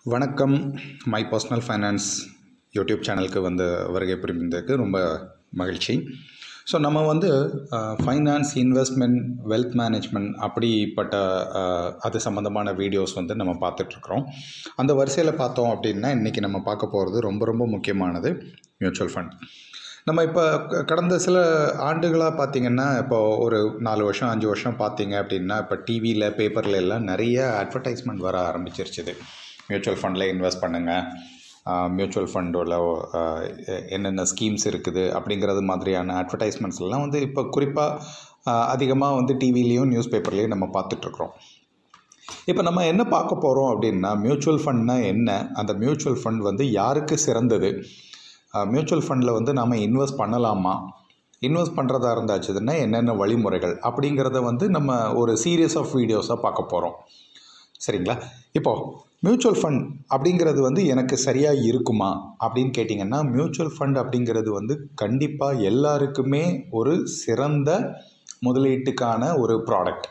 வணக்கம் my personal finance YouTube சேனலுக்கு வந்து வருகை புரிந்ததுக்கு ரொம்ப மகிழ்ச்சி ஸோ நம்ம வந்து ஃபைனான்ஸ் இன்வெஸ்ட்மெண்ட் வெல்த் மேனேஜ்மெண்ட் அப்படிப்பட்ட அஹ், அது சம்மந்தமான வீடியோஸ் வந்து நம்ம பார்த்துட்ருக்குறோம் அந்த வரிசையில் பார்த்தோம் அப்படின்னா இன்றைக்கி நம்ம பார்க்க போகிறது ரொம்ப ரொம்ப முக்கியமானது மியூச்சுவல் ஃபண்ட் நம்ம இப்போ க- கடந்த சில ஆண்டுகளாக பார்த்தீங்கன்னா இப்போ ஒரு நாலு வருஷம் அஞ்சு வருஷம் பார்த்தீங்க அப்படின்னா இப்போ டிவியில் பேப்பரில் எல்லாம் நிறைய அட்வர்டைஸ்மெண்ட் வர ஆரம்பிச்சிருச்சுது மியூச்சுவல் ஃபண்டில் இன்வெஸ்ட் பண்ணுங்கள் மியூச்சுவல் ஃபண்டோட என்னென்ன ஸ்கீம்ஸ் இருக்குது அப்படிங்கிறது மாதிரியான அட்வர்டைஸ்மெண்ட்ஸ் எல்லாம் வந்து இப்போ குறிப்பாக அதிகமாக வந்து டிவிலையும் நியூஸ் பேப்பர்லேயும் நம்ம பார்த்துட்ருக்குறோம் இப்போ நம்ம என்ன பார்க்க போகிறோம் அப்படின்னா மியூச்சுவல் ஃபண்ட்னா என்ன அந்த மியூச்சுவல் ஃபண்ட் வந்து யாருக்கு சிறந்தது மியூச்சுவல் ஃபண்டில் வந்து நாம் இன்வெஸ்ட் பண்ணலாமா இன்வெஸ்ட் பண்ணுறதா இருந்தாச்சுன்னா என்னென்ன வழிமுறைகள் அப்படிங்கிறத வந்து நம்ம ஒரு சீரியஸ் ஆஃப் வீடியோஸாக பார்க்க போகிறோம் சரிங்களா இப்போது மியூச்சுவல் ஃபண்ட் அப்படிங்கிறது வந்து எனக்கு சரியாக இருக்குமா அப்படின்னு கேட்டிங்கன்னா மியூச்சுவல் ஃபண்ட் அப்படிங்கிறது வந்து கண்டிப்பாக எல்லாருக்குமே ஒரு சிறந்த முதலீட்டுக்கான ஒரு ப்ராடக்ட்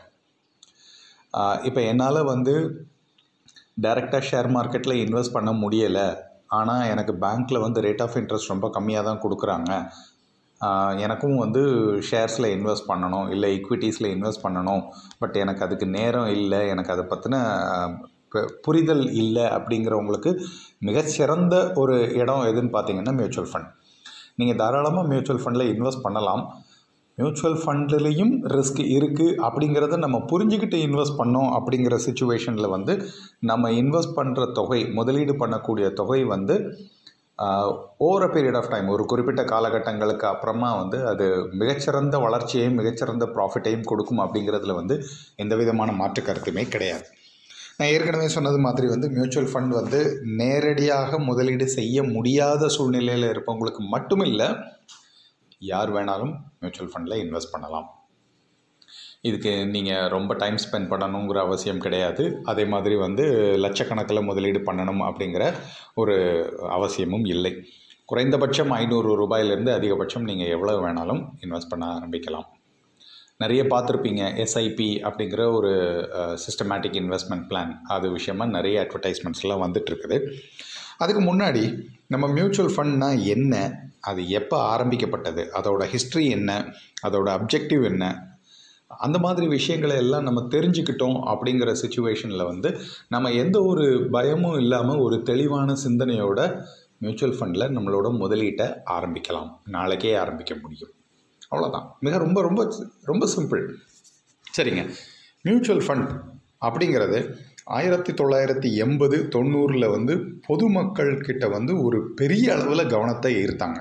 இப்போ என்னால் வந்து டைரெக்டாக ஷேர் மார்க்கெட்டில் இன்வெஸ்ட் பண்ண முடியலை ஆனால் எனக்கு பேங்க்கில் வந்து ரேட் ஆஃப் இன்ட்ரெஸ்ட் ரொம்ப கம்மியாக தான் கொடுக்குறாங்க ஆஹ் எனக்கும் வந்து ஷேர்ஸில் இன்வெஸ்ட் பண்ணணும் இல்லை ஈக்விட்டிஸில் இன்வெஸ்ட் பண்ணணும் பட் எனக்கு அதுக்கு நேரம் இல்லை எனக்கு அதை பற்றின புரிதல் இல்லை அப்படிங்கிறவங்களுக்கு மிகச்சிறந்த ஒரு இடம் எதுன்னு பார்த்தீங்கன்னா மியூச்சுவல் ஃபண்ட் நீங்கள் தாராளமாக மியூச்சுவல் ஃபண்டில் இன்வெஸ்ட் பண்ணலாம் மியூச்சுவல் ஃபண்ட்லேயும் ரிஸ்க் இருக்குது அப்படிங்கிறத நம்ம புரிஞ்சுக்கிட்டு இன்வெஸ்ட் பண்ணோம் அப்படிங்கிற சுச்சுவேஷனில் வந்து நம்ம இன்வெஸ்ட் பண்ணுற தொகை முதலீடு பண்ணக்கூடிய தொகை வந்து over a period of time ஒரு குறிப்பிட்ட காலகட்டங்களுக்கு அப்புறமா வந்து அது மிகச்சிறந்த வளர்ச்சியையும் மிகச்சிறந்த ப்ராஃபிட்டையும் கொடுக்கும் அப்படிங்கிறதுல வந்து எந்த விதமான மாற்று கருத்துமே கிடையாது நான் ஏற்கனவே சொன்னது மாதிரி வந்து மியூச்சுவல் ஃபண்ட் வந்து நேரடியாக முதலீடு செய்ய முடியாத சூழ்நிலையில் இருப்பவங்களுக்கு மட்டுமில்லை யார் வேணாலும் மியூச்சுவல் ஃபண்டில் இன்வெஸ்ட் பண்ணலாம் இதுக்கு நீங்கள் ரொம்ப டைம் ஸ்பெண்ட் பண்ணணுங்கிற அவசியம் கிடையாது அதே மாதிரி வந்து லட்சக்கணக்கில் முதலீடு பண்ணணும் அப்படிங்கிற ஒரு அவசியமும் இல்லை குறைந்தபட்சம் ஐநூறு ரூபாயிலிருந்து அதிகபட்சம் நீங்கள் எவ்வளோ வேணாலும் இன்வெஸ்ட் பண்ண ஆரம்பிக்கலாம் நிறைய பார்த்துருப்பீங்க எஸ்ஐபி அப்படிங்கிற ஒரு சிஸ்டமேட்டிக் இன்வெஸ்ட்மெண்ட் பிளான் அது விஷயமா நிறைய அட்வர்டைஸ்மெண்ட்ஸ்லாம் வந்துட்டுருக்குது அதுக்கு முன்னாடி நம்ம மியூச்சுவல் ஃபண்ட்னா என்ன அது எப்போ ஆரம்பிக்கப்பட்டது அதோட ஹிஸ்ட்ரி என்ன அதோட அப்ஜெக்டிவ் என்ன அந்த மாதிரி விஷயங்களை எல்லாம் நம்ம தெரிஞ்சுக்கிட்டோம் அப்படிங்கிற சுச்சுவேஷனில் வந்து நம்ம எந்த ஒரு பயமும் இல்லாமல் ஒரு தெளிவான சிந்தனையோட மியூச்சுவல் ஃபண்டில் நம்மளோட முதலீட்டை ஆரம்பிக்கலாம் நாளைக்கே ஆரம்பிக்க முடியும் அவ்வளோதான் மிக ரொம்ப ரொம்ப ரொம்ப சிம்பிள் சரிங்க மியூச்சுவல் ஃபண்ட் அப்படிங்கிறது ஆயிரத்தி தொள்ளாயிரத்தி எண்பது தொண்ணூறில் வந்து பொதுமக்கள் கிட்ட வந்து ஒரு பெரிய அளவில் கவனத்தை ஈர்த்தாங்க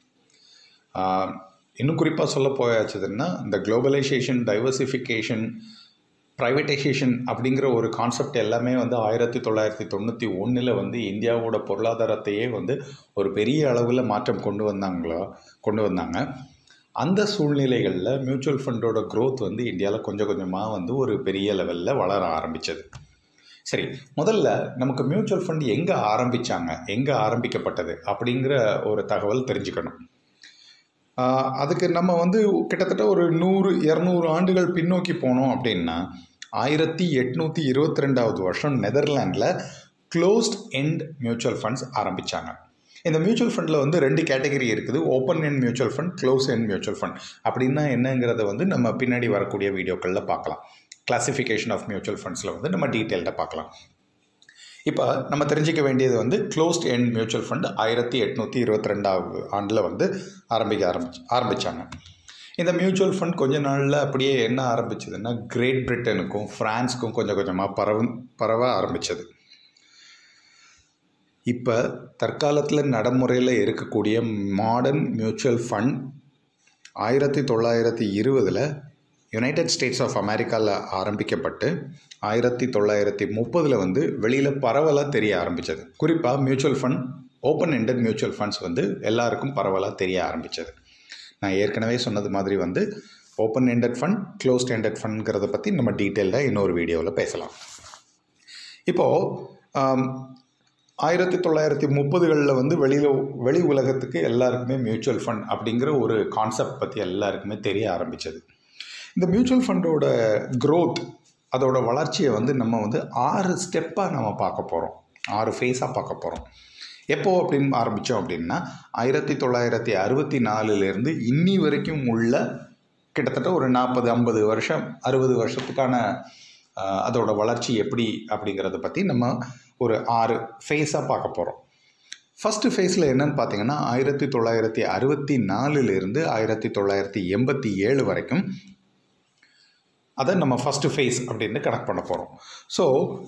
ஆஹ், இன்னும் குறிப்பாக சொல்ல போயாச்சுதுன்னா இந்த குளோபலைசேஷன் டைவர்சிஃபிகேஷன் ப்ரைவேட்டைசேஷன் அப்படிங்கிற ஒரு கான்செப்ட் எல்லாமே வந்து ஆயிரத்தி தொள்ளாயிரத்தி தொண்ணூற்றி ஒன்றில் வந்து இந்தியாவோட பொருளாதாரத்தையே வந்து ஒரு பெரிய அளவில் மாற்றம் கொண்டு வந்தாங்களோ கொண்டு வந்தாங்க அந்த சூழ்நிலைகளில் மியூச்சுவல் ஃபண்டோட growth வந்து இந்தியாவில் கொஞ்சம் கொஞ்சமாக வந்து ஒரு பெரிய லெவலில் வளர ஆரம்பிச்சது சரி முதல்ல நமக்கு மியூச்சுவல் ஃபண்ட் எங்கே ஆரம்பித்தாங்க எங்கே ஆரம்பிக்கப்பட்டது அப்படிங்கிற ஒரு தகவல் தெரிஞ்சுக்கணும் ஆஹ் அதுக்கு நம்ம வந்து கிட்டத்தட்ட ஒரு நூறு இரநூறு ஆண்டுகள் பின்னோக்கி போனோம் அப்படின்னா ஆயிரத்தி எட்நூற்றி இருபத்தி ரெண்டாவது வருஷம் நெதர்லாண்டில் க்ளோஸ்ட் எண்ட் மியூச்சுவல் ஃபண்ட்ஸ் ஆரம்பித்தாங்க இந்த மியூச்சுவல் ஃபண்டில் வந்து ரெண்டு கேட்டகரி இருக்குது open end mutual fund close end mutual fund அப்படின்னா என்னங்கிறத வந்து நம்ம பின்னாடி வரக்கூடிய வீடியோக்களில் பார்க்கலாம் கிளாசிஃபிகேஷன் ஆஃப் மியூச்சுவல் ஃபண்ட்ஸில் வந்து நம்ம டீட்டெயில்டாக பார்க்கலாம் இப்போ நம்ம தெரிஞ்சிக்க வேண்டியது வந்து க்ளோஸ்ட் எண்ட் மியூச்சுவல் ஃபண்ட் ஆயிரத்தி எட்நூற்றி இருபத்தி ரெண்டாவது ஆண்டில் வந்து ஆரம்பிக்க ஆரம்பிச்சு ஆரம்பித்தாங்க இந்த மியூச்சுவல் ஃபண்ட் கொஞ்ச நாளில் அப்படியே என்ன ஆரம்பிச்சதுன்னா கிரேட் பிரிட்டனுக்கும் ஃப்ரான்ஸுக்கும் கொஞ்சம் கொஞ்சமாக பரவ பரவ ஆரம்பிச்சது இப்போ தற்காலத்தில் நடைமுறையில் இருக்கக்கூடிய மாடர்ன் மியூச்சுவல் ஃபண்ட் ஆயிரத்தி தொள்ளாயிரத்தி இருபதில் யுனைடெட் ஸ்டேட்ஸ் ஆஃப் அமெரிக்காவில் ஆரம்பிக்கப்பட்டு ஆயிரத்தி தொள்ளாயிரத்தி முப்பதில் வந்து வெளியில் பரவலாக தெரிய ஆரம்பித்தது குறிப்பாக mutual fund open ended mutual funds வந்து எல்லாருக்கும் பரவலாக தெரிய ஆரம்பித்தது நான் ஏற்கனவே சொன்னது மாதிரி வந்து open ended fund closed ended ஃபண்ட்ங்கிறத பற்றி நம்ம டீட்டெயில்டாக இன்னொரு வீடியோவில் பேசலாம் இப்போது ஆயிரத்தி தொள்ளாயிரத்தி முப்பதுகளில் வந்து வெளியில் வெளி உலகத்துக்கு எல்லாருக்குமே மியூச்சுவல் ஃபண்ட் அப்படிங்கிற ஒரு கான்செப்ட் பற்றி எல்லாருக்குமே தெரிய ஆரம்பித்தது இந்த மியூச்சுவல் ஃபண்டோட growth அதோட வளர்ச்சியை வந்து நம்ம வந்து ஆறு ஸ்டெப்பாக நம்ம பார்க்க போகிறோம் ஆறு ஃபேஸாக பார்க்க போகிறோம் எப்போ அப்படின்னு ஆரம்பித்தோம் அப்படின்னா ஆயிரத்தி தொள்ளாயிரத்தி அறுபத்தி நாலுலேருந்து இன்னி வரைக்கும் உள்ள கிட்டத்தட்ட ஒரு நாற்பது ஐம்பது வருஷம் அறுபது வருஷத்துக்கான ஆஹ், அதோட வளர்ச்சி எப்படி அப்படிங்கிறத பற்றி நம்ம ஒரு ஆறு ஃபேஸாக பார்க்க போகிறோம் ஃபஸ்ட்டு ஃபேஸில் என்னன்னு பார்த்தீங்கன்னா ஆயிரத்தி தொள்ளாயிரத்தி அறுபத்தி நாலுலேருந்து ஆயிரத்தி தொள்ளாயிரத்தி எண்பத்தி ஏழு வரைக்கும் அதை நம்ம ஃபஸ்ட்டு ஃபேஸ் அப்படின்னு கனெக்ட் பண்ண போகிறோம் ஸோ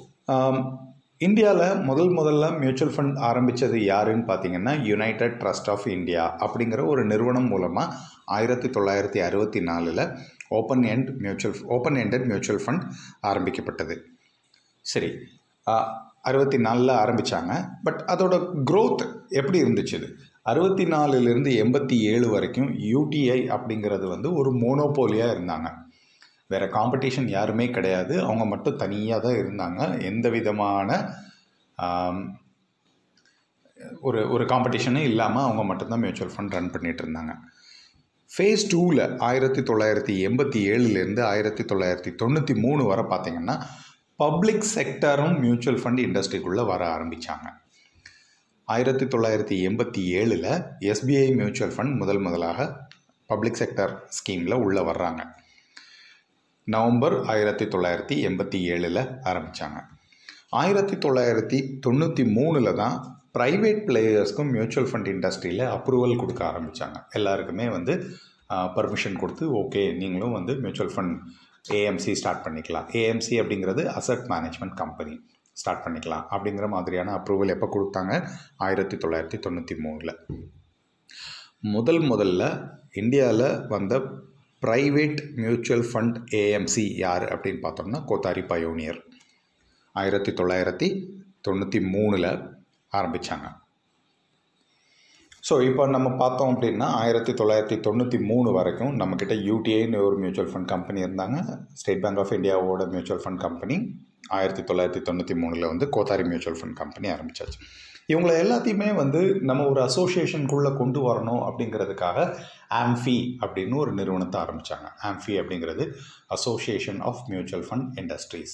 இந்தியாவில் முதல் முதல்ல மியூச்சுவல் ஃபண்ட் ஆரம்பித்தது யாருன்னு பார்த்தீங்கன்னா யுனைடெட் ட்ரஸ்ட் ஆஃப் இந்தியா அப்படிங்கிற ஒரு நிறுவனம் மூலமாக ஆயிரத்தி தொள்ளாயிரத்தி அறுபத்தி நாலில் open end mutual open ended mutual fund ஆரம்பிக்கப்பட்டது சரி அறுபத்தி நாலில் ஆரம்பித்தாங்க பட் அதோட growth எப்படி இருந்துச்சு இது அறுபத்தி நாலுலேருந்து எண்பத்தி ஏழு வரைக்கும் யூடிஐ அப்படிங்கிறது வந்து ஒரு மோனோபோலியாக இருந்தாங்க வேறு காம்படிஷன் யாருமே கிடையாது அவங்க மட்டும் தனியாக தான் இருந்தாங்க எந்த விதமான ஆம், ஒரு ஒரு காம்படிஷனும் இல்லாமல் அவங்க மட்டும்தான் மியூச்சுவல் ஃபண்ட் ரன் பண்ணிட்டு இருந்தாங்க ஃபேஸ் டூவில் ஆயிரத்தி தொள்ளாயிரத்தி எண்பத்தி ஏழுலேருந்து ஆயிரத்தி தொள்ளாயிரத்தி தொண்ணூற்றி மூணு வரை பார்த்தீங்கன்னா பப்ளிக் செக்டரும் மியூச்சுவல் ஃபண்ட் இண்டஸ்ட்ரிக்குள்ளே வர ஆரம்பித்தாங்க ஆயிரத்தி தொள்ளாயிரத்தி எண்பத்தி ஏழில் எஸ்பிஐ மியூச்சுவல் ஃபண்ட் முதல் முதலாக பப்ளிக் செக்டர் ஸ்கீமில் உள்ளே வர்றாங்க நவம்பர் ஆயிரத்தி தொள்ளாயிரத்தி எண்பத்தி ஏழில் ஆரம்பித்தாங்க ஆயிரத்தி தொள்ளாயிரத்தி தொண்ணூற்றி மூணில் தான் ப்ரைவேட் பிளேயர்ஸ்க்கும் மியூச்சுவல் ஃபண்ட் இண்டஸ்ட்ரியில் அப்ரூவல் கொடுக்க ஆரம்பித்தாங்க எல்லாருக்குமே வந்து பர்மிஷன் கொடுத்து ஓகே நீங்களும் வந்து மியூச்சுவல் ஃபண்ட் ஏஎம்சி ஸ்டார்ட் பண்ணிக்கலாம் ஏஎம்சி அப்படிங்கிறது அசட் மேனேஜ்மெண்ட் கம்பெனி ஸ்டார்ட் பண்ணிக்கலாம் அப்படிங்கிற மாதிரியான அப்ரூவல் எப்போ கொடுத்தாங்க ஆயிரத்தி தொள்ளாயிரத்தி தொண்ணூற்றி மூணில் முதல் முதல்ல இந்தியாவில் வந்த ப்ரைவேட் மியூச்சுவல் ஃபண்ட் ஏஎம்சி யார் அப்படின்னு பார்த்தோம்னா கோத்தாரி பயோனியர் ஆயிரத்தி தொள்ளாயிரத்தி தொண்ணூற்றி மூணில் ஆரம்பித்தாங்க ஸோ இப்போ நம்ம பார்த்தோம் அப்படின்னா ஆயிரத்தி தொள்ளாயிரத்தி தொண்ணூற்றி மூணு வரைக்கும் நம்மக்கிட்ட யூடிஐன்னு ஒரு மியூச்சுவல் ஃபண்ட் கம்பெனி இருந்தாங்க ஸ்டேட் பேங்க் ஆஃப் இந்தியாவோட மியூச்சுவல் ஃபண்ட் கம்பெனி ஆயிரத்தி தொள்ளாயிரத்தி தொண்ணூற்றி மூணில் வந்து கோத்தாரி மியூச்சுவல் ஃபண்ட் கம்பெனி ஆரம்பிச்சாச்சு இவங்கள எல்லாத்தையுமே வந்து நம்ம ஒரு அசோசியேஷனுக்குள்ளே கொண்டு வரணும் அப்படிங்கிறதுக்காக ஆம்ஃபி அப்படின்னு ஒரு நிறுவனத்தை ஆரம்பித்தாங்க ஆம்ஃபி அப்படிங்கிறது association of mutual fund industries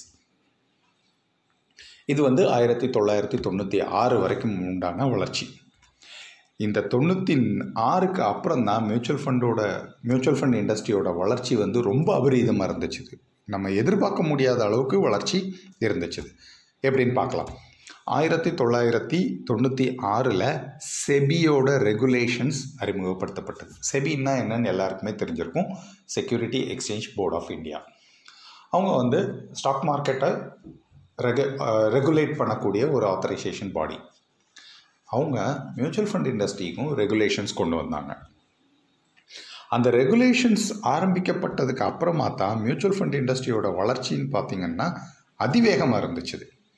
இது வந்து ஆயிரத்தி தொள்ளாயிரத்தி தொண்ணூற்றி ஆறு வரைக்கும் உண்டான வளர்ச்சி இந்த தொண்ணூற்றி ஆறுக்கு அப்புறம் தான் மியூச்சுவல் ஃபண்டோட மியூச்சுவல் ஃபண்ட் இண்டஸ்ட்ரியோட வளர்ச்சி வந்து ரொம்ப அபரீதமாக இருந்துச்சு நம்ம எதிர்பார்க்க முடியாத அளவுக்கு வளர்ச்சி இருந்துச்சு எப்படின்னு பார்க்கலாம் ஆயிரத்தி தொள்ளாயிரத்தி தொண்ணூற்றி ஆறில் செபியோட ரெகுலேஷன்ஸ் அறிமுகப்படுத்தப்பட்டது செபின்னா என்னன்னு எல்லாருக்குமே தெரிஞ்சிருக்கும் security exchange board of India அவங்க வந்து ஸ்டாக் மார்க்கெட்டை ரெகு ரெகுலேட் பண்ணக்கூடிய ஒரு ஆத்தரைசேஷன் பாடி அவங்க மியூச்சுவல் ஃபண்ட் இண்டஸ்ட்ரிக்கும் ரெகுலேஷன்ஸ் கொண்டு வந்தாங்க அந்த ரெகுலேஷன்ஸ் ஆரம்பிக்கப்பட்டதுக்கு அப்புறமா தான் மியூச்சுவல் ஃபண்ட் இண்டஸ்ட்ரியோட வளர்ச்சின்னு பார்த்தீங்கன்னா அதிவேகமாக இருந்துச்சு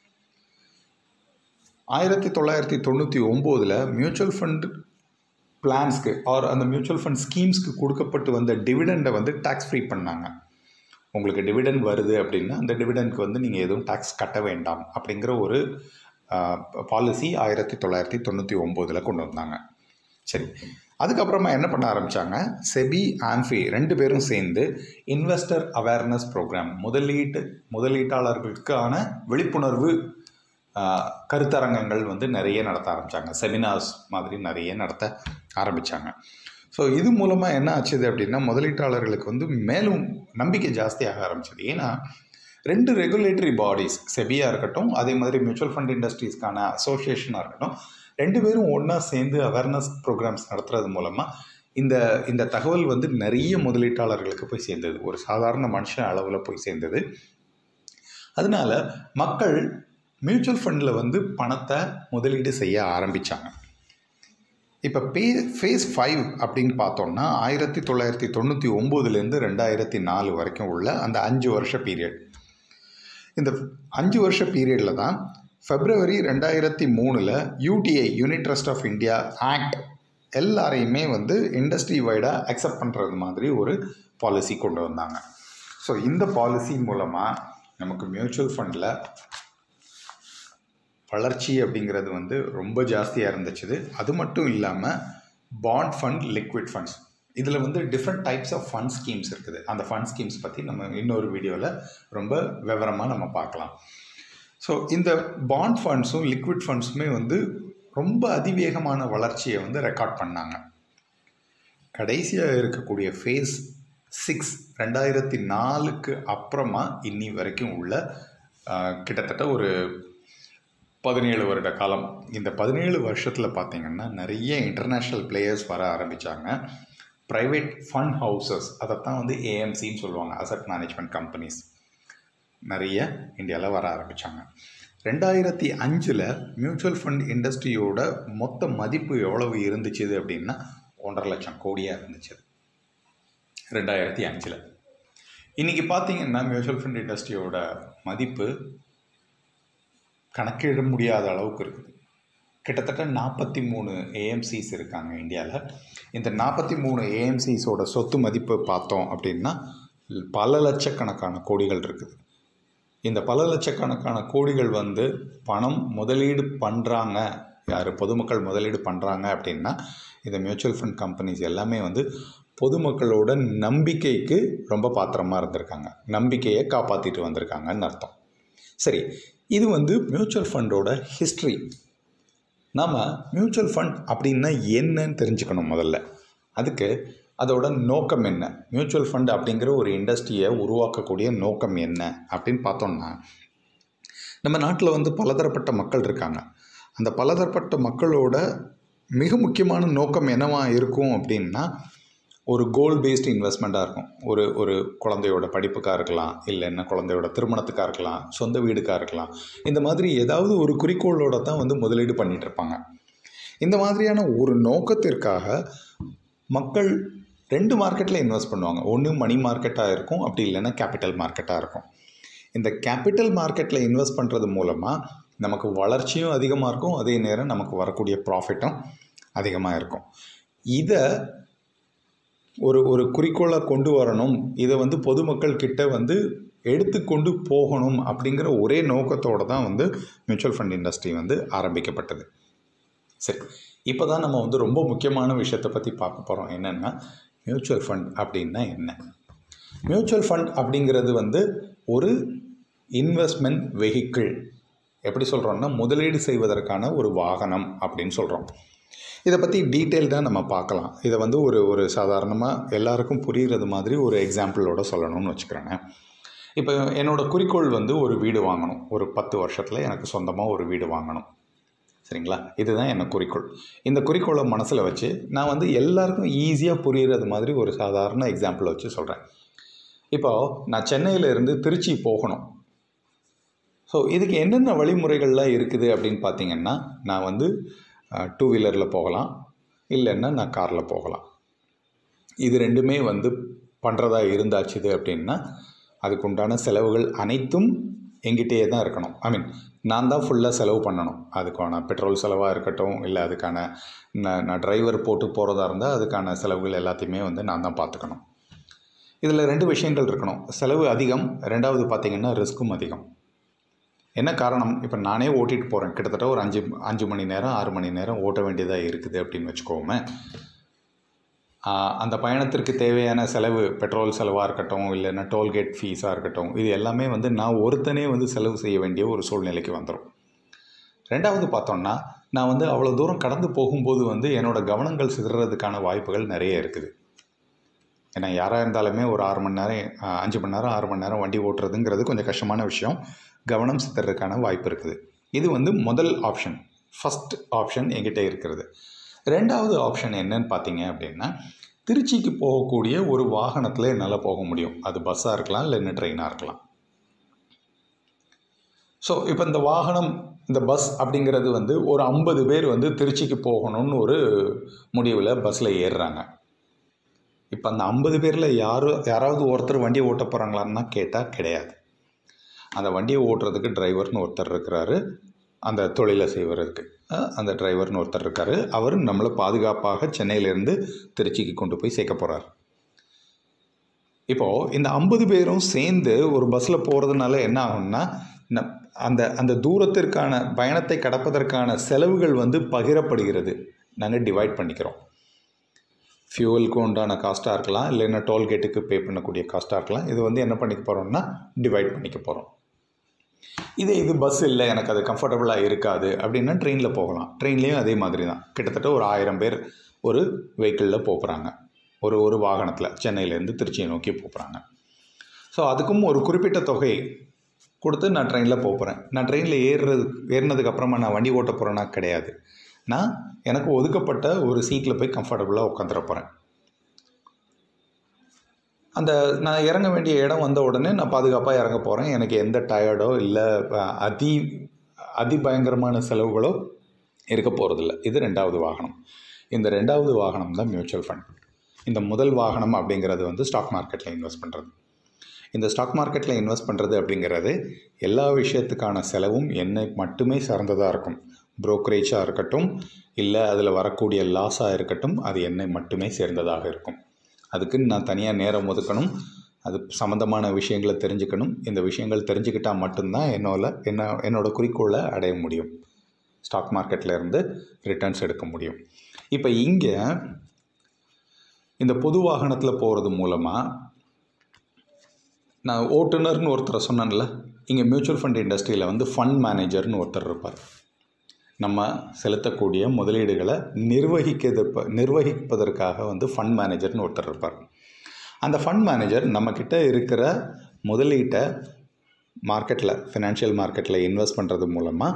ஆயிரத்தி தொள்ளாயிரத்தி தொண்ணூற்றி ஒம்போதில் மியூச்சுவல் ஃபண்ட் பிளான்ஸ்க்கு ஆர் அந்த மியூச்சுவல் ஃபண்ட் ஸ்கீம்ஸ்க்கு கொடுக்கப்பட்டு வந்த டிவிடெண்டை வந்து டேக்ஸ் ஃப்ரீ பண்ணாங்க உங்களுக்கு டிவிடெண்ட் வருது அப்படின்னா அந்த டிவிடெண்ட்க்கு வந்து நீங்கள் எதுவும் டேக்ஸ் கட்ட வேண்டாம் அப்படிங்கிற ஒரு பாலிசி ஆயிரத்தி தொள்ளாயிரத்தி தொண்ணூற்றி ஒம்போதில் கொண்டு வந்தாங்க சரி அதுக்கப்புறமா என்ன பண்ண ஆரம்பித்தாங்க செபி ஆம்ஃபி ரெண்டு பேரும் சேர்ந்து இன்வெஸ்டர் அவேர்னஸ் ப்ரோக்ராம் முதலீட்டு முதலீட்டாளர்களுக்கான விழிப்புணர்வு ஆஹ், கருத்தரங்கங்கள் வந்து நிறைய நடத்த ஆரம்பித்தாங்க செமினார்ஸ் மாதிரி நிறைய நடத்த ஆரம்பித்தாங்க ஸோ இது மூலமாக என்ன ஆச்சுது அப்படின்னா முதலீட்டாளர்களுக்கு வந்து மேலும் நம்பிக்கை ஜாஸ்தியாக ஆரம்பிச்சது ஏன்னா ரெண்டு ரெகுலேட்டரி பாடிஸ் செபியாக இருக்கட்டும் அதே மாதிரி மியூச்சுவல் ஃபண்ட் இண்டஸ்ட்ரீஸ்க்கான அசோசியேஷனாக இருக்கட்டும் ரெண்டு பேரும் ஒன்றா சேர்ந்து அவேர்னஸ் ப்ரோக்ராம்ஸ் நடத்துறது மூலமாக இந்த இந்த தகவல் வந்து நிறைய முதலீட்டாளர்களுக்கு போய் சேர்ந்தது ஒரு சாதாரண மனுஷன் அளவில் போய் சேர்ந்தது அதனால மக்கள் மியூச்சுவல் ஃபண்டில் வந்து பணத்தை முதலீடு செய்ய ஆரம்பித்தாங்க இப்போ பே ஃபேஸ் ஃபைவ் அப்படின்னு பார்த்தோம்னா ஆயிரத்தி தொள்ளாயிரத்தி தொண்ணூற்றி ஒம்போதுலேருந்து ரெண்டாயிரத்தி நாலு வரைக்கும் உள்ள அந்த அஞ்சு வருஷ பீரியட் இந்த அஞ்சு வருஷ பீரியடில் தான் ஃபெப்ரவரி ரெண்டாயிரத்தி மூணில் UTI unit trust of India act எல்லாரையுமே வந்து இண்டஸ்ட்ரி வைடாக அக்செப்ட் பண்ணுறது மாதிரி ஒரு பாலிசி கொண்டு வந்தாங்க ஸோ இந்த பாலிசி மூலமாக நமக்கு மியூச்சுவல் ஃபண்டில் வளர்ச்சி அப்படிங்கிறது வந்து ரொம்ப ஜாஸ்தியாக இருந்துச்சு அது மட்டும் இல்லாமல் பாண்ட் ஃபண்ட் லிக்விட் ஃபண்ட்ஸ் இதில் வந்து different types of fund schemes இருக்குது அந்த ஃபண்ட் ஸ்கீம்ஸ் பற்றி நம்ம இன்னொரு வீடியோவில் ரொம்ப விவரமாக நம்ம பார்க்கலாம் ஸோ இந்த பாண்ட் ஃபண்ட்ஸும் லிக்விட் ஃபண்ட்ஸுமே வந்து ரொம்ப அதிவேகமான வளர்ச்சியை வந்து ரெக்கார்ட் பண்ணாங்க கடைசியாக இருக்கக்கூடிய ஃபேஸ் சிக்ஸ் ரெண்டாயிரத்தி நாலுக்கு அப்புறமா இன்னி வரைக்கும் உள்ள ஆஹ், கிட்டத்தட்ட ஒரு பதினேழு வருட காலம் இந்த பதினேழு வருஷத்தில் பார்த்தீங்கன்னா நிறைய இன்டர்நேஷ்னல் பிளேயர்ஸ் வர ஆரம்பித்தாங்க ப்ரைவேட் ஃபண்ட் ஹவுசஸ் அதைத்தான் வந்து ஏஎம்சின்னு சொல்லுவாங்க அசட் மேனேஜ்மெண்ட் கம்பெனிஸ் நிறைய இந்தியாவில் வர ஆரம்பித்தாங்க ரெண்டாயிரத்தி அஞ்சில் மியூச்சுவல் ஃபண்ட் இண்டஸ்ட்ரியோட மொத்த மதிப்பு எவ்வளவு இருந்துச்சு அப்படின்னா ஒன்றரை லட்சம் கோடியாக இருந்துச்சு ரெண்டாயிரத்தி அஞ்சில் இன்றைக்கி பார்த்தீங்கன்னா மியூச்சுவல் ஃபண்ட் இண்டஸ்ட்ரியோட மதிப்பு கணக்கிட முடியாத அளவுக்கு இருக்குது கிட்டத்தட்ட நாற்பத்தி மூணு ஏஎம்சிஸ் இருக்காங்க இந்தியாவில் இந்த நாற்பத்தி மூணு ஏஎம்சிஸோட சொத்து மதிப்பு பார்த்தோம் அப்படின்னா பல லட்சக்கணக்கான கோடிகள் இருக்குது இந்த பல லட்சக்கணக்கான கோடிகள் வந்து பணம் முதலீடு பண்ணுறாங்க யார் பொதுமக்கள் முதலீடு பண்ணுறாங்க அப்படின்னா இந்த மியூச்சுவல் ஃபண்ட் கம்பெனிஸ் எல்லாமே வந்து பொதுமக்களோட நம்பிக்கைக்கு ரொம்ப பாத்திரமாக இருந்திருக்காங்க நம்பிக்கையை காப்பாற்றிட்டு வந்திருக்காங்கன்னு அர்த்தம் சரி இது வந்து மியூச்சுவல் ஃபண்டோட ஹிஸ்ட்ரி நாம் மியூச்சுவல் ஃபண்ட் அப்படின்னா என்னன்னு தெரிஞ்சுக்கணும் முதல்ல அதுக்கு அதோட நோக்கம் என்ன மியூச்சுவல் ஃபண்ட் அப்படிங்கிற ஒரு இண்டஸ்ட்ரியை உருவாக்கக்கூடிய நோக்கம் என்ன அப்படின்னு பார்த்தோம்னா நம்ம நாட்டில் வந்து பலதரப்பட்ட மக்கள் இருக்காங்க அந்த பலதரப்பட்ட மக்களோட மிக முக்கியமான நோக்கம் என்னவா இருக்கும் அப்படின்னா ஒரு கோல் பேஸ்டு இன்வெஸ்ட்மெண்ட்டாக இருக்கும் ஒரு ஒரு குழந்தையோட படிப்புக்காக இருக்கலாம் இல்லைன்னா குழந்தையோட திருமணத்துக்காக இருக்கலாம் சொந்த வீடுக்காக இருக்கலாம் இந்த மாதிரி ஏதாவது ஒரு குறிக்கோளோட தான் வந்து முதலீடு பண்ணிட்டு இருப்பாங்க இந்த மாதிரியான ஒரு நோக்கத்திற்காக மக்கள் ரெண்டு மார்க்கெட்டில் இன்வெஸ்ட் பண்ணுவாங்க ஒன்று மணி மார்க்கெட்டாக இருக்கும் அப்படி இல்லைன்னா கேபிட்டல் மார்க்கெட்டாக இருக்கும் இந்த கேபிட்டல் மார்க்கெட்டில் இன்வெஸ்ட் பண்ணுறது மூலமாக நமக்கு வளர்ச்சியும் அதிகமாக இருக்கும் அதே நேரம் நமக்கு வரக்கூடிய ப்ராஃபிட்டும் அதிகமாக இருக்கும் இதை ஒரு ஒரு குறிக்கோளை கொண்டு வரணும் இதை வந்து பொதுமக்கள் கிட்ட வந்து எடுத்துக்கொண்டு போகணும் அப்படிங்கிற ஒரே நோக்கத்தோடு தான் வந்து மியூச்சுவல் ஃபண்ட் இண்டஸ்ட்ரி வந்து ஆரம்பிக்கப்பட்டது சரி இப்போ தான் நம்ம வந்து ரொம்ப முக்கியமான விஷயத்தை பற்றி பார்க்க போகிறோம் என்னென்னா மியூச்சுவல் ஃபண்ட் அப்படின்னா என்ன மியூச்சுவல் ஃபண்ட் அப்படிங்கிறது வந்து ஒரு இன்வெஸ்ட்மெண்ட் வெஹிக்கிள் எப்படி சொல்கிறோம்னா முதலீடு செய்வதற்கான ஒரு வாகனம் அப்படின்னு சொல்கிறோம் இதை பற்றி டீட்டெயில்டாக நம்ம பார்க்கலாம் இதை வந்து ஒரு ஒரு சாதாரணமாக எல்லாருக்கும் புரிகிறது மாதிரி ஒரு எக்ஸாம்பிளோட சொல்லணும்னு வச்சுக்கிறேங்க இப்போ என்னோடய குறிக்கோள் வந்து ஒரு வீடு வாங்கணும் ஒரு பத்து வருஷத்தில் எனக்கு சொந்தமாக ஒரு வீடு வாங்கணும் சரிங்களா இதுதான் என்ன குறிக்கோள் இந்த குறிக்கோளை மனசில் வச்சு நான் வந்து எல்லாருக்கும் ஈஸியாக புரிகிறது மாதிரி ஒரு சாதாரண எக்ஸாம்பிளை வச்சு சொல்கிறேன் இப்போது நான் சென்னையிலேருந்து திருச்சி போகணும் ஸோ இதுக்கு என்னென்ன வழிமுறைகள்லாம் இருக்குது அப்படின்னு பார்த்தீங்கன்னா நான் வந்து டூ வீலரில் போகலாம் இல்லைன்னா நான் காரில் போகலாம் இது ரெண்டுமே வந்து பண்ணுறதா இருந்தாச்சுது அப்படின்னா அதுக்கு உண்டான செலவுகள் அனைத்தும் எங்கிட்டே தான் இருக்கணும் ஐ மீன் நான் தான் ஃபுல்லாக செலவு பண்ணணும் அதுக்கான பெட்ரோல் செலவாக இருக்கட்டும் இல்லை அதுக்கான நான் நான் டிரைவர் போட்டு போகிறதா இருந்தால் அதுக்கான செலவுகள் எல்லாத்தையுமே வந்து நான் தான் பார்த்துக்கணும் இதில் ரெண்டு விஷயங்கள் இருக்கணும் செலவு அதிகம் ரெண்டாவது பார்த்திங்கன்னா ரிஸ்க்கும் அதிகம் என்ன காரணம் இப்போ நானே ஓட்டிகிட்டு போகிறேன் கிட்டத்தட்ட ஒரு அஞ்சு அஞ்சு மணி நேரம் ஆறு மணி நேரம் ஓட்ட வேண்டியதாக இருக்குது அப்படின்னு வச்சுக்கோமே அந்த பயணத்திற்கு தேவையான செலவு பெட்ரோல் செலவாக இருக்கட்டும் இல்லைன்னா டோல்கேட் ஃபீஸாக இருக்கட்டும் இது எல்லாமே வந்து நான் ஒருத்தனே வந்து செலவு செய்ய வேண்டிய ஒரு சூழ்நிலைக்கு வந்துடும் ரெண்டாவது பார்த்தோம்னா நான் வந்து அவ்வளோ தூரம் கடந்து போகும்போது வந்து என்னோடய கவனங்கள் சிதறதுக்கான வாய்ப்புகள் நிறைய இருக்குது ஏன்னா யாராக இருந்தாலுமே ஒரு ஆறு மணி நேரம் அஞ்சு மணி நேரம் ஆறு மணி நேரம் வண்டி ஓட்டுறதுங்கிறது கொஞ்சம் கஷ்டமான விஷயம் கவனம் சிதறதுக்கான வாய்ப்பு இருக்குது இது வந்து முதல் ஆப்ஷன் ஃபஸ்ட் ஆப்ஷன் என்கிட்ட இருக்கிறது ரெண்டாவது ஆப்ஷன் என்னன்னு பார்த்தீங்க அப்படின்னா திருச்சிக்கு போகக்கூடிய ஒரு வாகனத்தில் என்னால் போக முடியும் அது பஸ்ஸாக இருக்கலாம் இல்லைன்னா ட்ரெயினாக இருக்கலாம் ஸோ இப்போ இந்த வாகனம் இந்த பஸ் அப்படிங்கிறது வந்து ஒரு ஐம்பது பேர் வந்து திருச்சிக்கு போகணும்னு ஒரு முடிவில் பஸ்ஸில் ஏறுறாங்க இப்போ அந்த ஐம்பது பேரில் யாரும் யாராவது ஒருத்தர் வண்டியை ஓட்ட போகிறாங்களான்னா கேட்டால் கிடையாது அந்த வண்டியை ஓட்டுறதுக்கு டிரைவர்னு ஒருத்தர் இருக்கிறாரு அந்த தொழிலை செய்வதற்கு அந்த டிரைவர்னு ஒருத்தர் இருக்கார் அவர் நம்மளை பாதுகாப்பாக சென்னையிலேருந்து திருச்சிக்கு கொண்டு போய் சேர்க்க போகிறார் இப்போது இந்த ஐம்பது பேரும் சேர்ந்து ஒரு பஸ்ஸில் போகிறதுனால என்ன ஆகும்னா அந்த அந்த தூரத்திற்கான பயணத்தை கடப்பதற்கான செலவுகள் வந்து பகிரப்படுகிறது நாங்கள் டிவைட் பண்ணிக்கிறோம் ஃபியூவலுக்கு உண்டான காஸ்ட்டாக இருக்கலாம் இல்லைன்னா டோல்கேட்டுக்கு பே பண்ணக்கூடிய காஸ்ட்டாக இருக்கலாம் இது வந்து என்ன பண்ணிக்க போகிறோம்னா டிவைட் பண்ணிக்க போகிறோம் இதே இது பஸ் இல்லை எனக்கு அது கம்ஃபர்டபுளாக இருக்காது அப்படின்னா ட்ரெயினில் போகலாம் ட்ரெயின்லேயும் அதே மாதிரி தான் கிட்டத்தட்ட ஒரு ஆயிரம் பேர் ஒரு வெஹிக்கிளில் போகிறாங்க ஒரு ஒரு வாகனத்தில் சென்னையிலேருந்து திருச்சியை நோக்கி போகிறாங்க ஸோ அதுக்கும் ஒரு குறிப்பிட்ட தொகை கொடுத்து நான் ட்ரெயினில் போகிறேன் நான் ட்ரெயினில் ஏறுறது ஏறினதுக்கு அப்புறமா நான் வண்டி ஓட்ட போகிறேன்னா கிடையாது நான் எனக்கு ஒதுக்கப்பட்ட ஒரு சீட்டில் போய் கம்ஃபர்டபுளாக உட்காந்துட போகிறேன் அந்த நான் இறங்க வேண்டிய இடம் வந்த உடனே நான் பாதுகாப்பாக இறங்க போகிறேன் எனக்கு எந்த டயர்டோ இல்லை அதி அதிபயங்கரமான செலவுகளோ இருக்க போகிறதில்ல இது ரெண்டாவது வாகனம் இந்த ரெண்டாவது வாகனம் தான் மியூச்சுவல் ஃபண்ட் இந்த முதல் வாகனம் அப்படிங்கிறது வந்து ஸ்டாக் மார்க்கெட்டில் இன்வெஸ்ட் பண்ணுறது இந்த ஸ்டாக் மார்க்கெட்டில் இன்வெஸ்ட் பண்ணுறது அப்படிங்கிறது எல்லா விஷயத்துக்கான செலவும் என்னை மட்டுமே சார்ந்ததாக இருக்கும் ப்ரோக்கரேஜாக இருக்கட்டும் இல்லை அதில் வரக்கூடிய லாஸாக இருக்கட்டும் அது என்னை மட்டுமே சேர்ந்ததாக இருக்கும் அதுக்குன்னு நான் தனியாக நேரம் ஒதுக்கணும் அது சம்மந்தமான விஷயங்களை தெரிஞ்சுக்கணும் இந்த விஷயங்கள் தெரிஞ்சுக்கிட்டால் மட்டும்தான் என்னோட என்ன என்னோட குறிக்கோளை அடைய முடியும் ஸ்டாக் மார்க்கெட்டில் இருந்து ரிட்டர்ன்ஸ் எடுக்க முடியும் இப்போ இங்கே இந்த பொது வாகனத்தில் போகிறது மூலமாக நான் ஓட்டுநர்னு ஒருத்தரை சொன்னேன்ல இங்கே மியூச்சுவல் ஃபண்ட் இண்டஸ்ட்ரியில் வந்து ஃபண்ட் மேனேஜர்னு ஒருத்தர் இருப்பார் நம்ம செலுத்தக்கூடிய முதலீடுகளை நிர்வகிக்கிறது நிர்வகிப்பதற்காக வந்து ஃபண்ட் மேனேஜர்னு ஒருத்தர் இருப்பார் அந்த ஃபண்ட் மேனேஜர் நம்மக்கிட்ட இருக்கிற முதலீட்டை மார்க்கெட்டில் ஃபினான்ஷியல் மார்க்கெட்டில் இன்வெஸ்ட் பண்ணுறது மூலமாக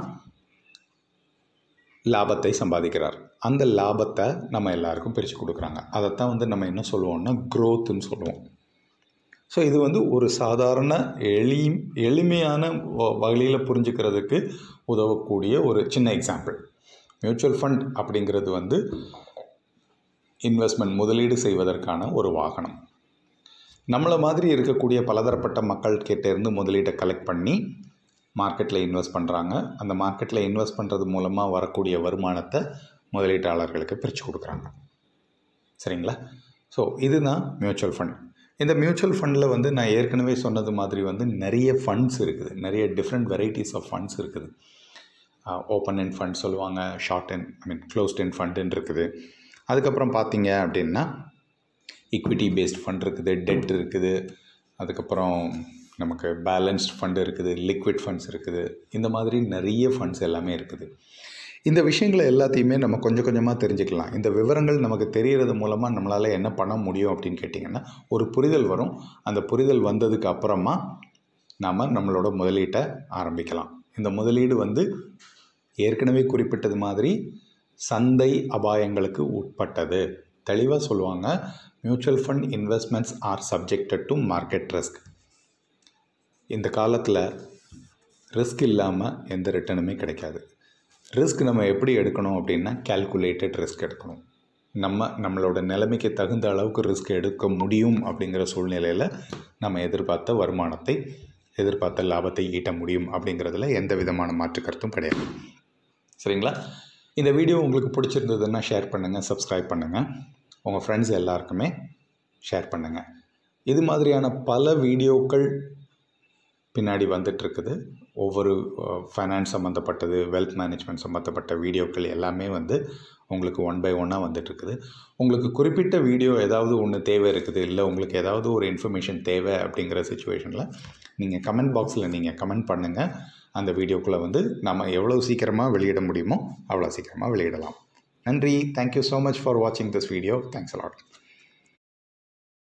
லாபத்தை சம்பாதிக்கிறார் அந்த லாபத்தை நம்ம எல்லாருக்கும் பிரித்து கொடுக்குறாங்க அதைத்தான் வந்து நம்ம என்ன சொல்லுவோம்னா க்ரோத்துன்னு சொல்லுவோம் ஸோ இது வந்து ஒரு சாதாரண எளி எளிமையான வகையில் புரிஞ்சுக்கிறதுக்கு உதவக்கூடிய ஒரு சின்ன எக்ஸாம்பிள் மியூச்சுவல் ஃபண்ட் அப்படிங்கிறது வந்து இன்வெஸ்ட்மெண்ட் முதலீடு செய்வதற்கான ஒரு வாகனம் நம்மளை மாதிரி இருக்கக்கூடிய பலதரப்பட்ட மக்கள் கிட்டேருந்து முதலீட்டை கலெக்ட் பண்ணி மார்க்கெட்டில் இன்வெஸ்ட் பண்ணுறாங்க அந்த மார்க்கெட்டில் இன்வெஸ்ட் பண்ணுறது மூலமாக வரக்கூடிய வருமானத்தை முதலீட்டாளர்களுக்கு பிரித்து கொடுக்குறாங்க சரிங்களா ஸோ இதுதான் மியூச்சுவல் ஃபண்ட் இந்த மியூச்சுவல் ஃபண்டில் வந்து நான் ஏற்கனவே சொன்னது மாதிரி வந்து நிறைய ஃபண்ட்ஸ் இருக்குது நிறைய டிஃப்ரெண்ட் வெரைட்டிஸ் ஆஃப் ஃபண்ட்ஸ் இருக்குது ஓப்பன் எண்ட் ஃபண்ட் சொல்லுவாங்க short end I mean closed end ஃபண்டுன்னு இருக்குது அதுக்கப்புறம் பார்த்தீங்க அப்படின்னா ஈக்விட்டி பேஸ்ட் ஃபண்ட் இருக்குது டெட் இருக்குது அதுக்கப்புறம் நமக்கு பேலன்ஸ்ட் ஃபண்டு இருக்குது லிக்விட் ஃபண்ட்ஸ் இருக்குது இந்த மாதிரி நிறைய ஃபண்ட்ஸ் எல்லாமே இருக்குது இந்த விஷயங்களை எல்லாத்தையுமே நம்ம கொஞ்சம் கொஞ்சமாக தெரிஞ்சுக்கலாம் இந்த விவரங்கள் நமக்கு தெரிகிறது மூலமாக நம்மளால் என்ன பண்ண முடியும் அப்படின்னு கேட்டிங்கன்னா ஒரு புரிதல் வரும் அந்த புரிதல் வந்ததுக்கு அப்புறமா நாம் நம்மளோட முதலீட்டை ஆரம்பிக்கலாம் இந்த முதலீடு வந்து ஏற்கனவே குறிப்பிட்டது மாதிரி சந்தை அபாயங்களுக்கு உட்பட்டது தெளிவாக சொல்லுவாங்க mutual fund investments are subjected to market risk இந்த காலத்தில் ரிஸ்க் இல்லாமல் எந்த ரிட்டர்னுமே கிடைக்காது ரிஸ்க் நம்ம எப்படி எடுக்கணும் அப்படின்னா கேல்குலேட்டட் ரிஸ்க் எடுக்கணும் நம்ம நம்மளோட நிலைமைக்கு தகுந்த அளவுக்கு ரிஸ்க் எடுக்க முடியும் அப்படிங்கிற சூழ்நிலையில் நம்ம எதிர்பார்த்த வருமானத்தை எதிர்பார்த்த லாபத்தை ஈட்ட முடியும் அப்படிங்கிறதுல எந்த விதமான மாற்று கருத்தும் கிடையாது சரிங்களா இந்த வீடியோ உங்களுக்கு பிடிச்சிருந்ததுன்னா ஷேர் பண்ணுங்கள் சப்ஸ்கிரைப் பண்ணுங்கள் உங்கள் ஃப்ரெண்ட்ஸ் எல்லாருக்குமே ஷேர் பண்ணுங்கள் இது மாதிரியான பல வீடியோக்கள் பின்னாடி வந்துட்டுருக்குது ஒவ்வொரு ஃபைனான்ஸ் சம்மந்தப்பட்டது வெல்த் மேனேஜ்மெண்ட் சம்மந்தப்பட்ட வீடியோக்கள் எல்லாமே வந்து உங்களுக்கு ஒன் பை ஒன்னாக வந்துட்டுருக்குது உங்களுக்கு குறிப்பிட்ட வீடியோ ஏதாவது ஒன்று தேவை இருக்குது இல்லை உங்களுக்கு ஏதாவது ஒரு இன்ஃபர்மேஷன் தேவை அப்படிங்கிற சுச்சுவேஷனில் நீங்கள் கமெண்ட் பாக்ஸில் நீங்கள் கமெண்ட் பண்ணுங்கள் அந்த வீடியோக்குள்ளே வந்து நம்ம எவ்வளோ சீக்கிரமாக வெளியிட முடியுமோ அவ்வளோ சீக்கிரமாக வெளியிடலாம் நன்றி தேங்க்யூ ஸோ மச் ஃபார் வாட்சிங் திஸ் வீடியோ தேங்க்ஸ் அலாட்